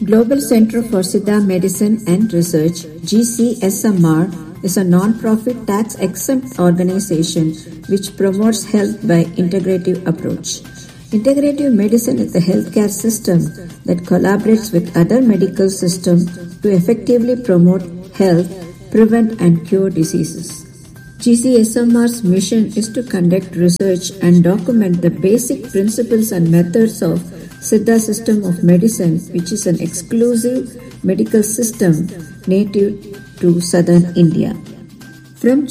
Global Center for Siddha Medicine and Research, GCSMR, is a non-profit tax-exempt organization which promotes health by integrative approach. Integrative medicine is a healthcare system that collaborates with other medical systems to effectively promote health, prevent and cure diseases. GCSMR's mission is to conduct research and document the basic principles and methods of Siddha system of medicine, which is an exclusive medical system native to southern India. From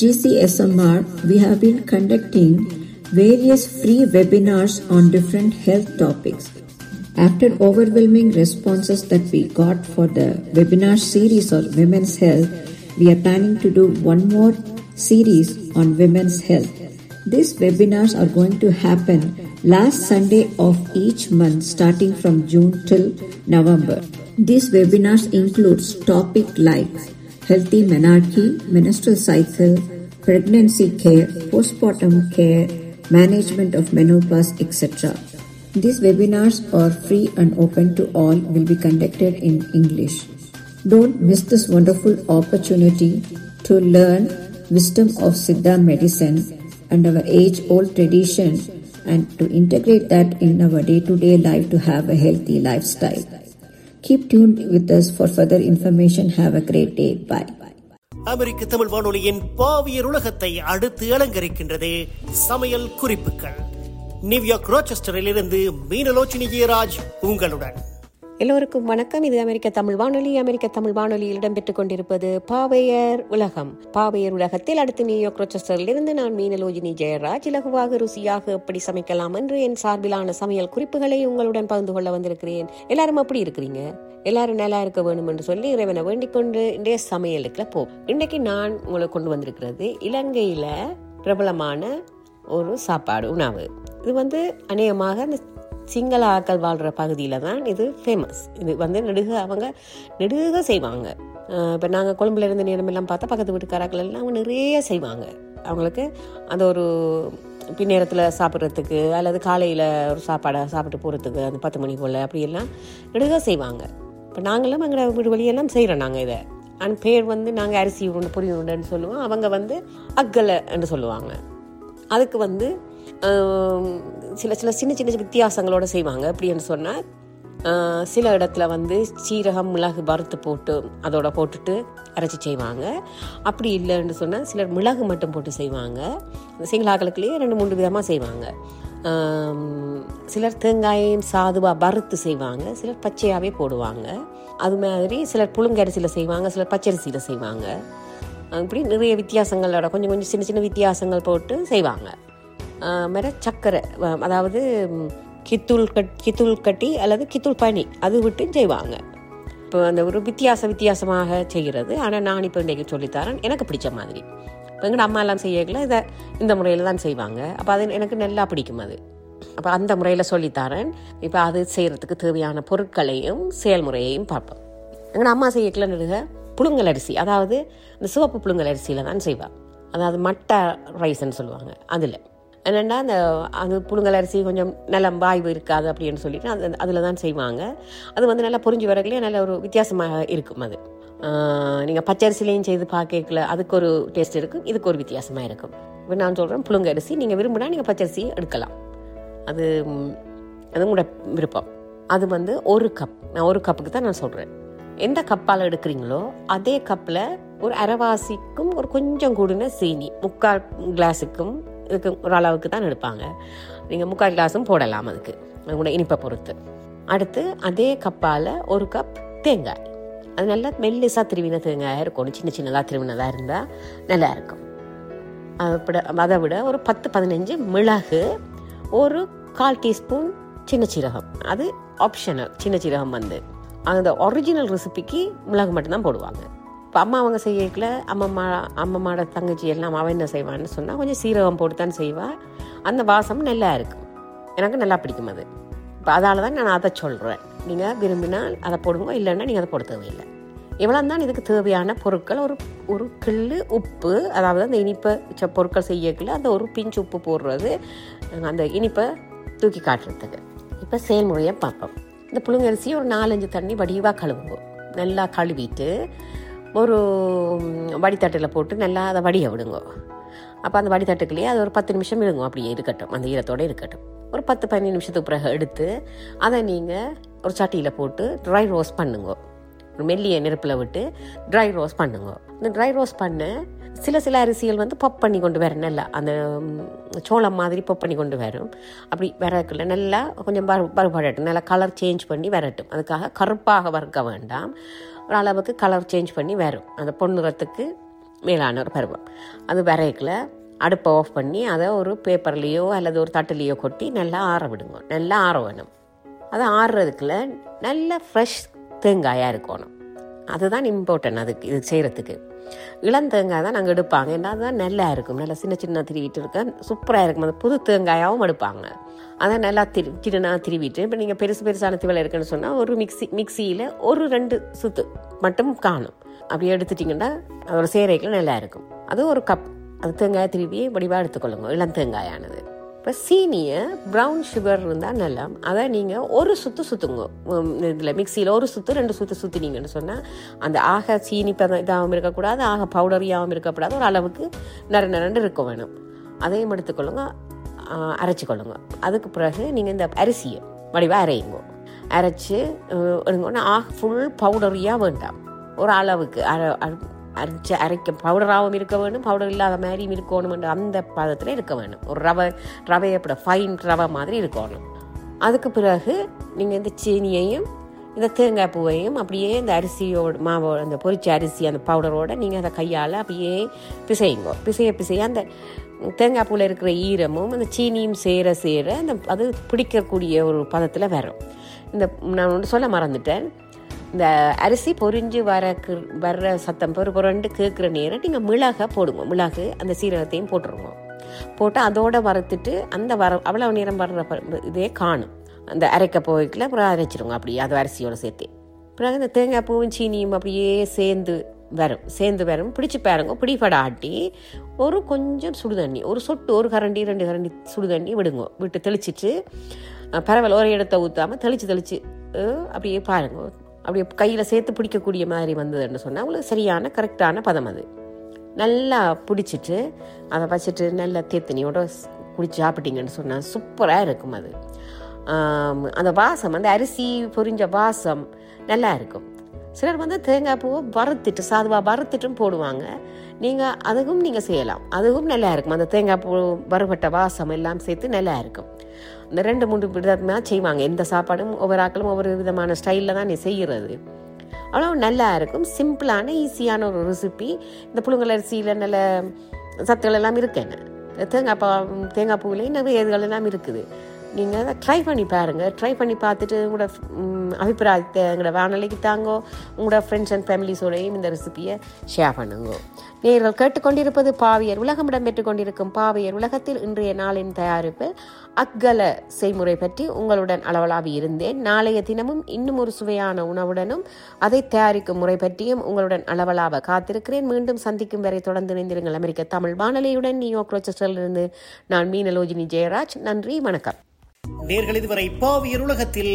GCSMR, we have been conducting various free webinars on different health topics. After overwhelming responses that we got for the webinar series on women's health, we are planning to do one more series on women's health. These webinars are going to happen last Sunday of each month starting from June till November. These webinars includes topic like healthy menarche, menstrual cycle, pregnancy care, postpartum care, management of menopause, etc. These webinars are free and open to all will be conducted in English. Don't miss this wonderful opportunity to learn wisdom of Siddha medicine and our age old tradition and to integrate that in our day to day life to have a healthy lifestyle. Keep tuned with us for further information. Have a great day. Bye. அமெரிக்க தமிழ் வானொலியின் பாவியர் உலகத்தை அடுத்து அலங்கரிக்கின்றது சமையல் குறிப்புகள் New York ரோச்செஸ்டரில் இருந்து மீனலோச்சினி ஜெயராஜ் உங்களுடன் எல்லோருக்கும் வணக்கம் இது அமெரிக்க தமிழ் வானொலி அமெரிக்க தமிழ் வானொலியில் இடம்பெற்றுக் கொண்டிருப்பது பாவையர் உலகம் பாவையர் உலகத்தில் அடுத்து நியூயார்க் ரோச்செஸ்டரில் இருந்து நான் மீனலோஜினி ஜெயராஜ் இலகுவாக ருசியாக எப்படி சமைக்கலாம் என்று என் சார்பிலான சமையல் குறிப்புகளை உங்களுடன் பகிர்ந்து கொள்ள வந்திருக்கிறேன் எல்லாரும் அப்படி இருக்கிறீங்க எல்லாரும் நல்லா இருக்க வேணும் என்று சொல்லி இறைவனை வேண்டிக் கொண்டு இன்றைய சமையலுக்குள்ள போ இன்னைக்கு நான் உங்களுக்கு கொண்டு வந்திருக்கிறது இலங்கையில பிரபலமான ஒரு சாப்பாடு உணவு இது வந்து அநேகமாக இந்த சிங்கள ஆக்கள் வாழ்கிற பகுதியில் தான் இது ஃபேமஸ் இது வந்து நெடுக அவங்க நெடுக செய்வாங்க இப்போ நாங்கள் கொழும்புல இருந்த நேரமெல்லாம் பார்த்தா பக்கத்து வீட்டுக்காராக்கள் எல்லாம் அவங்க நிறைய செய்வாங்க அவங்களுக்கு அந்த ஒரு பின்னேரத்தில் சாப்பிட்றதுக்கு அல்லது காலையில் ஒரு சாப்பாடை சாப்பிட்டு போகிறதுக்கு அந்த பத்து மணி போல் அப்படியெல்லாம் நெடுக செய்வாங்க இப்போ நாங்களும் எங்களோட வீடு வழியெல்லாம் செய்கிறோம் நாங்கள் இதை அண்ட் பேர் வந்து நாங்கள் அரிசி உருண்டை பொரி உருண்டைன்னு சொல்லுவோம் அவங்க வந்து அக்கலை என்று சொல்லுவாங்க அதுக்கு வந்து சில சில சின்ன சின்ன வித்தியாசங்களோட செய்வாங்க எப்படின்னு சொன்னால் சில இடத்துல வந்து சீரகம் மிளகு வறுத்து போட்டு அதோட போட்டுட்டு அரைச்சி செய்வாங்க அப்படி இல்லைன்னு சொன்னால் சிலர் மிளகு மட்டும் போட்டு செய்வாங்க சிங்களாக்களுக்குள்ளேயே ரெண்டு மூன்று விதமாக செய்வாங்க சிலர் தேங்காயின் சாதுவாக வறுத்து செய்வாங்க சிலர் பச்சையாகவே போடுவாங்க அது மாதிரி சிலர் புழுங்கரிசியில் செய்வாங்க சிலர் பச்சரிசியில் செய்வாங்க இப்படி நிறைய வித்தியாசங்களோட கொஞ்சம் கொஞ்சம் சின்ன சின்ன வித்தியாசங்கள் போட்டு செய்வாங்க மேலே சர்க்கரை அதாவது கித்தூள் கட் கித்தூள் கட்டி அல்லது கித்தூள் பனி அது விட்டு செய்வாங்க இப்போ அந்த ஒரு வித்தியாச வித்தியாசமாக செய்கிறது ஆனால் நான் இப்போ இன்றைக்கு சொல்லித்தரேன் எனக்கு பிடிச்ச மாதிரி இப்போ எங்கள் அம்மா எல்லாம் செய்யல இதை இந்த முறையில் தான் செய்வாங்க அப்போ அது எனக்கு நல்லா பிடிக்கும் அது அப்போ அந்த முறையில் சொல்லித்தரேன் இப்போ அது செய்கிறதுக்கு தேவையான பொருட்களையும் செயல்முறையையும் பார்ப்போம் எங்கள் அம்மா செய்யக்கல நடுக புழுங்கல் அரிசி அதாவது இந்த சிவப்பு புழுங்கல் அரிசியில் தான் செய்வாள் அதாவது மட்டை ரைஸ்ன்னு சொல்லுவாங்க அதில் என்னென்னா அந்த அது புழுங்கல் அரிசி கொஞ்சம் நல்ல வாய்வு இருக்காது அப்படின்னு சொல்லிட்டு அது அதில் தான் செய்வாங்க அது வந்து நல்லா புரிஞ்சு வரக்குள்ளே நல்ல ஒரு வித்தியாசமாக இருக்கும் அது நீங்கள் பச்சரிசிலையும் செய்து பார்க்கல அதுக்கு ஒரு டேஸ்ட் இருக்கும் இதுக்கு ஒரு வித்தியாசமாக இருக்கும் இப்போ நான் சொல்கிறேன் புழுங்க அரிசி நீங்கள் விரும்பினா நீங்கள் பச்சரிசி எடுக்கலாம் அது அது உங்களோட விருப்பம் அது வந்து ஒரு கப் நான் ஒரு கப்புக்கு தான் நான் சொல்கிறேன் எந்த கப்பால் எடுக்கிறீங்களோ அதே கப்பில் ஒரு அரைவாசிக்கும் ஒரு கொஞ்சம் கூடின சீனி முக்கால் கிளாஸுக்கும் இதுக்கு ஒரு அளவுக்கு தான் எடுப்பாங்க நீங்கள் முக்கால் கிளாஸும் போடலாம் அதுக்கு உங்களோட இனிப்பை பொறுத்து அடுத்து அதே கப்பால் ஒரு கப் தேங்காய் அது நல்லா மெல்லிசாக திருவின தேங்காயாக இருக்கணும் சின்ன சின்னதாக திருவினதாக இருந்தால் நல்லா இருக்கும் அதை அதை விட ஒரு பத்து பதினஞ்சு மிளகு ஒரு கால் டீஸ்பூன் சின்ன சீரகம் அது ஆப்ஷனல் சின்ன சீரகம் வந்து அந்த ஒரிஜினல் ரெசிபிக்கு மிளகு மட்டும்தான் போடுவாங்க இப்போ அம்மா அவங்க செய்யக்கல அம்மம்மா அம்மம்மாவோட தங்கச்சி எல்லாம் அவன் என்ன செய்வான்னு சொன்னால் கொஞ்சம் சீரகம் போட்டு தான் செய்வாள் அந்த வாசம் நல்லா இருக்கும் எனக்கு நல்லா பிடிக்கும் அது இப்போ அதால் தான் நான் அதை சொல்கிறேன் நீங்கள் விரும்பினால் அதை போடுங்க இல்லைன்னா நீங்கள் அதை போட தேவையில்லை இவ்வளோ தான் இதுக்கு தேவையான பொருட்கள் ஒரு ஒரு கிள்ளு உப்பு அதாவது அந்த இனிப்பை ச- பொருட்கள் செய்யக்குள்ள அந்த ஒரு பிஞ்சு உப்பு போடுறது அந்த இனிப்பை தூக்கி காட்டுறதுக்கு இப்போ செயல்முறையை பார்ப்போம் இந்த புழுங்கரிசியை ஒரு நாலஞ்சு தண்ணி வடிவாக கழுவுங்க நல்லா கழுவிட்டு ஒரு ம், வடித்தட்டில் போட்டு நல்லா அதை வடிய விடுங்க அப்போ அந்த வடித்தட்டுக்குள்ளேயே அது ஒரு பத்து நிமிஷம் இருங்க அப்படியே இருக்கட்டும் அந்த ஈரத்தோடு இருக்கட்டும் ஒரு பத்து பதினஞ்சு நிமிஷத்துக்கு பிறகு எடுத்து அதை நீங்கள் ஒரு சட்டியில் போட்டு ட்ரை ரோஸ்ட் பண்ணுங்க ஒரு மெல்லிய நெருப்பில் விட்டு ட்ரை ரோஸ்ட் பண்ணுங்க இந்த ட்ரை ரோஸ்ட் பண்ண சில சில அரிசிகள் வந்து பப் பண்ணி கொண்டு வரும் நல்லா அந்த ம், சோளம் மாதிரி பப் பண்ணி கொண்டு வரும் அப்படி வரக்குள்ள நல்லா கொஞ்சம் பரு பருப்படட்டும் நல்லா கலர் சேஞ்ச் பண்ணி வரட்டும் அதுக்காக கருப்பாக வறுக்க வேண்டாம் ஒரு அளவுக்கு கலர் சேஞ்ச் பண்ணி வரும் அந்த பொன்னிறத்துக்கு மேலான ஒரு பருவம் அது வரைக்கில் அடுப்பை ஆஃப் பண்ணி அதை ஒரு பேப்பர்லேயோ அல்லது ஒரு தட்டுலேயோ கொட்டி நல்லா ஆற விடுங்க நல்லா ஆற வேணும் அது ஆறுறதுக்குள்ள நல்ல ஃப்ரெஷ் தேங்காயாக இருக்கணும் அதுதான் இம்பார்ட்டன்ட் அதுக்கு இது செய்கிறதுக்கு இளம் தேங்காய் தான் நாங்கள் எடுப்பாங்க ஏன்னா அதுதான் நல்லா இருக்கும் நல்லா சின்ன சின்ன திருவிட்டு இருக்க சூப்பராக இருக்கும் அந்த புது தேங்காயாகவும் எடுப்பாங்க அதான் நல்லா திரு திருனா திருவிட்டு இப்போ நீங்கள் பெருசு பெருசான திவலை இருக்குன்னு சொன்னால் ஒரு மிக்ஸி மிக்சியில் ஒரு ரெண்டு சுத்து மட்டும் காணும் அப்படி எடுத்துட்டிங்கன்னா அதோட சேரைக்குள்ள நல்லா இருக்கும் அது ஒரு கப் அது தேங்காய் திருவி வடிவாக எடுத்துக்கொள்ளுங்க இளம் தேங்காயானது இப்போ சீனியை ப்ரௌன் சுகர் இருந்தால் நல்லா அதை நீங்கள் ஒரு சுற்று சுற்றுங்க இதில் மிக்சியில் ஒரு சுற்று ரெண்டு சுற்று சுற்றினீங்கன்னு சொன்னால் அந்த ஆக சீனி பதம் இதாகவும் இருக்கக்கூடாது ஆக பவுடரியாகவும் இருக்கக்கூடாது ஒரு அளவுக்கு நர நரண்டு இருக்க வேணும் அதையும் எடுத்துக்கொள்ளுங்க ஆ, அரைச்சிக்கொள்ளுங்க அதுக்கு பிறகு நீங்கள் இந்த அரிசியை வடிவாக அரையுங்க அரைச்சி எடுங்கன்னா ஆக ஃபுல் பவுடரியாக வேண்டாம் ஒரு அளவுக்கு அரை அரை- அரைச்சு அரைக்க பவுடராகவும் இருக்க வேணும் பவுடர் இல்லாத மாதிரியும் இருக்கணும் அந்த பதத்தில் இருக்க வேணும் ஒரு ரவை ரவை அப்படி ஃபைன் ரவை மாதிரி இருக்கணும் அதுக்கு பிறகு நீங்கள் இந்த சீனியையும் இந்த தேங்காய் பூவையும் அப்படியே இந்த அரிசியோட மாவோட அந்த பொரிச்ச அரிசி அந்த பவுடரோட நீங்கள் அதை கையால் அப்படியே பிசையுங்க பிசைய பிசைய அந்த தேங்காய் பூவில் இருக்கிற ஈரமும் அந்த சீனியும் சேர சேர அந்த அது பிடிக்கக்கூடிய ஒரு பதத்தில் வரும் இந்த நான் ஒன்று சொல்ல மறந்துட்டேன் இந்த அரிசி பொரிஞ்சு வர வர்ற சத்தம் பொறு பொருண்டு கேட்குற நேரம் நீங்கள் மிளகை போடுங்க மிளகு அந்த சீரகத்தையும் போட்டுருங்க போட்டு அதோட வறுத்துட்டு அந்த வர அவ்வளோ நேரம் வர்ற ப- இதே காணும் அந்த அரைக்க போய்க்குள்ள அப்புறம் அரைச்சிருங்க அப்படியே அது அரிசியோட சேர்த்து பிறகு இந்த தேங்காய் பூவும் சீனியும் அப்படியே சேர்ந்து வரும் சேர்ந்து வரும் பிடிச்சு பாருங்க பிடிபட ஆட்டி ஒரு கொஞ்சம் சுடு தண்ணி ஒரு சொட்டு ஒரு கரண்டி ரெண்டு கரண்டி சுடு தண்ணி விடுங்க விட்டு தெளிச்சிட்டு அஹ், பரவாயில்ல ஒரு இடத்த ஊற்றாமல் தெளிச்சு தெளிச்சு அஹ், அப்படியே பாருங்க அப்படியே கையில் சேர்த்து பிடிக்கக்கூடிய மாதிரி வந்ததுன்னு சொன்னால் உங்களுக்கு சரியான கரெக்டான பதம் அது நல்லா பிடிச்சிட்டு அதை வச்சுட்டு நல்லா தேத்தனியோட குடிச்சு சாப்பிட்டீங்கன்னு சொன்னால் சூப்பராக இருக்கும் அது ஆம், அந்த வாசம் அந்த அரிசி பொரிஞ்ச வாசம் நல்லா இருக்கும் சிலர் வந்து தேங்காய் பூவை வறுத்துட்டு சாதுவாக வறுத்துட்டும் போடுவாங்க நீங்கள் அதுவும் நீங்கள் செய்யலாம் அதுவும் நல்லா இருக்கும் அந்த தேங்காய் பூ வறுபட்ட வாசம் எல்லாம் சேர்த்து நல்லா இருக்கும் இந்த ரெண்டு மூணு விதமாக செய்வாங்க எந்த சாப்பாடும் ஒவ்வொரு ஆக்களும் ஒவ்வொரு விதமான ஸ்டைலில் தான் நீ செய்கிறது அவ்வளோ நல்லா இருக்கும் சிம்பிளான ஈஸியான ஒரு ரெசிபி இந்த புழுங்கல் அரிசியில் நல்ல சத்துக்கள் எல்லாம் இருக்கு என்ன தேங்காய் பா தேங்காய் பூவிலையும் நிறைய இதுகள் எல்லாம் இருக்குது நீங்கள் அதை ட்ரை பண்ணி பாருங்கள் ட்ரை பண்ணி பார்த்துட்டு உங்களோட ம், அபிப்பிராயத்தை எங்களோட வானொலிக்கு தாங்கோ உங்களோட ஃப்ரெண்ட்ஸ் அண்ட் ஃபேமிலிஸோடையும் இந்த ரெசிபியை ஷேர் பண்ணுங்க நீங்கள் கேட்டுக்கொண்டிருப்பது பாவியர் உலகம் இடம்பெற்றுக் கொண்டிருக்கும் பாவியர் உலகத்தில் இன்றைய நாளின் தயாரிப்பு அக்கல செய்முறை பற்றி உங்களுடன் அளவலாவி இருந்தேன் நாளைய தினமும் இன்னும் ஒரு சுவையான உணவுடனும் அதை தயாரிக்கும் முறை பற்றியும் உங்களுடன் அளவலாவ காத்திருக்கிறேன் மீண்டும் சந்திக்கும் வரை தொடர்ந்து இணைந்திருங்கள் அமெரிக்க தமிழ் வானொலியுடன் நியூயார்க் ரோச்சஸ்டரிலிருந்து நான் மீனலோஜினி ஜெயராஜ் நன்றி வணக்கம் நேர்கள் இதுவரை பாவியர் உலகத்தில்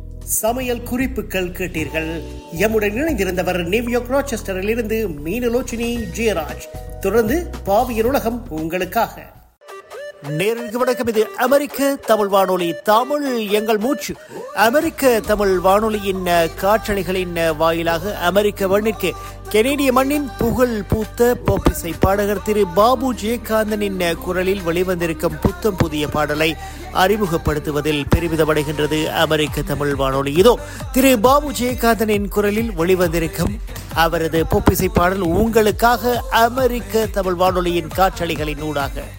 சமையல் குறிப்புகள் கேட்டீர்கள் எம்முடன் இணைந்திருந்தவர் நியூயார்க் ராச்செஸ்டரில் இருந்து மீனலோச்சினி ஜெயராஜ் தொடர்ந்து பாவியர் உலகம் உங்களுக்காக நேருக்கு வணக்கம் இது அமெரிக்க தமிழ் வானொலி தமிழ் எங்கள் மூச்சு அமெரிக்க தமிழ் வானொலியின் அஹ், காற்றலைகளின் அஹ், வாயிலாக அமெரிக்க மண்ணிற்கு கெனேடிய மண்ணின் புகழ் பூத்த போப்பிசை பாடகர் திரு பாபு ஜெயகாந்தனின் அஹ், குரலில் வெளிவந்திருக்கும் புத்தம் புதிய பாடலை அறிமுகப்படுத்துவதில் பெருமிதமடைகின்றது அமெரிக்க தமிழ் வானொலி இதோ திரு பாபு ஜெயகாந்தனின் குரலில் வெளிவந்திருக்கும் அவரது பொப்பிசை பாடல் உங்களுக்காக அமெரிக்க தமிழ் வானொலியின் காற்றலைகளின் ஊடாக